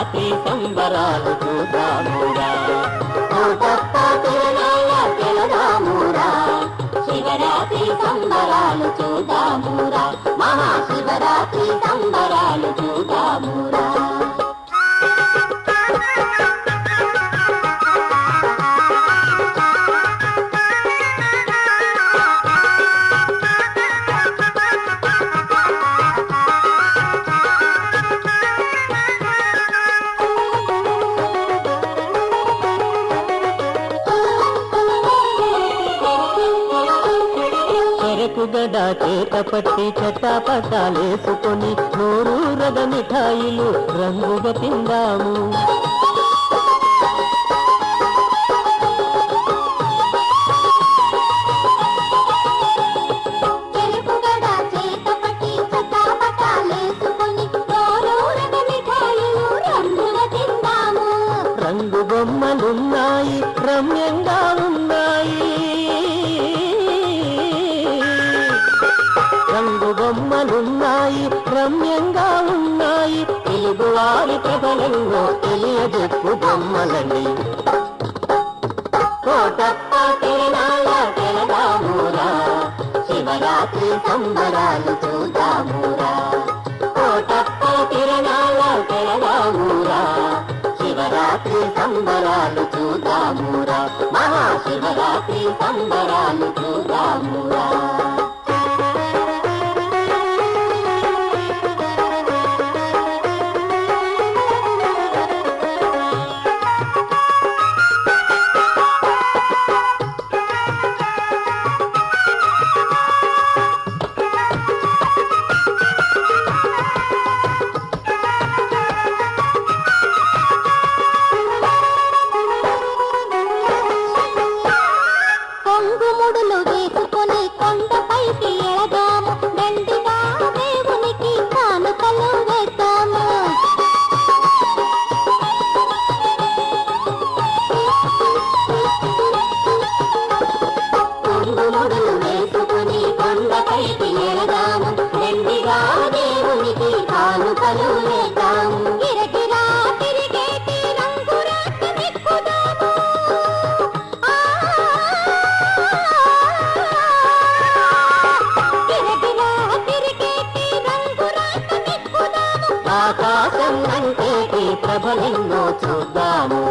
శివరాత్రి సంబరాలు చూద్దామురా కోటప్ప తిరణాల తెలదామురా శివరాత్రి సంబరాలు చూద్దామురా మహాశివరాత్రి సంబరాలు చూద్దామురా చెరకు గడ చేత పట్టి చట్టాపట్టాలేసుకొని నోరూరగ మిఠాయిలు రంగుగా తిందాము చెరుకుగడ చేత పట్టి చట్టాపట్టాలేసుకొని నోరూరగ మిఠాయిలు రంగుగా తిందాము. రంగు బొమ్మలున్నాయి రమ్యంగా ఉన్నాయి రంగు బొమ్మలున్నాయి రమ్యంగా ఉన్నాయి తెలుగువారి ప్రబలంలో తెలియజెప్పు బొమ్మలని కోటప్ప తిరణాల తెలదామురా శివరాత్రి సంబరాలు చూద్దామురా కోటప్ప తిరణాల తెలదామురా శివరాత్రి సంబరాలు చూద్దామురా మహాశివరాత్రి సంబరాలు చూద్దామురా కొంగుముడులు వేసుకొని కొండపైకి ఎళదాము దండిగా దేవునికి కానుకలు వేస్తాము కొంగుముడులు వేసుకుని కొండపైకి ఎడదాము వెండిగా దేవునికి కానుకలు వేద్దాము గిరగిరా తిరిగేటి రంగురాట్నమెక్కుదాము. ఆ గిరగిరా తిరిగేటి రంగురాట్నమెక్కుదాము. ఆకాశం అంటేటి ప్రభలెన్నో చూద్దాము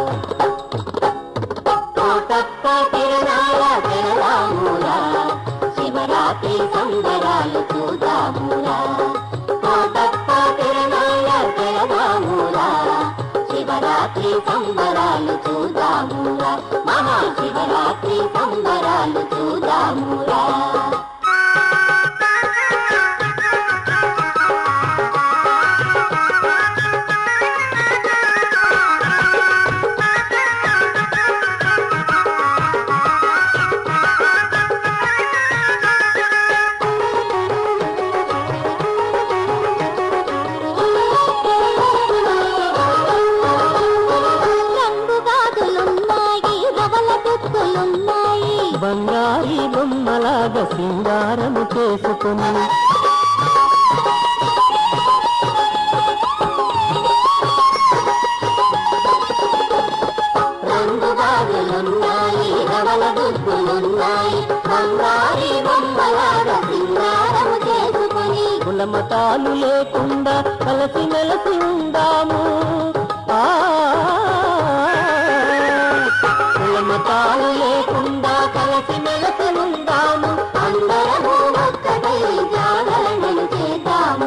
కోటప్ప తిరణాల తెలదామురా శివరాత్రి సంబరాలు చూద్దామురా కోటప్ప తిరణాల తెలదామురా శివరాత్రి సంబరాలు చూద్దామురా మహాశివరాత్రి సంబరాలు చూద్దామురా రంగు గాజులున్నాయి రవల దుస్తులున్నాయి బంగారి బొమ్మలాగా సింగారము చేసుకుని రంగు బాగులున్నాయి రవల దుద్దులున్నాయి బంగారి బొమ్మలాగా సింగారము చేసుకుని కులమతాలు లేకుండా కలిసి మెలసి ఉందాము ఆ కులమతాలు లేకుండా కలిసి మెలసి ఉందాము అందరము ఒక్కటై జాగరణలు చేద్దాము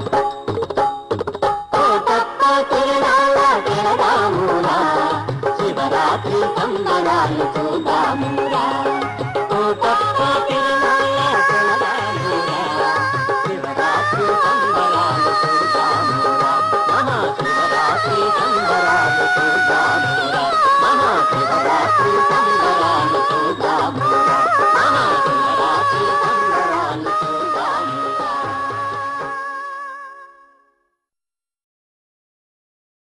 కోటప్ప తిరణాల తిరదామురా శివరాత్రి సంబరాలు చూద్దామురా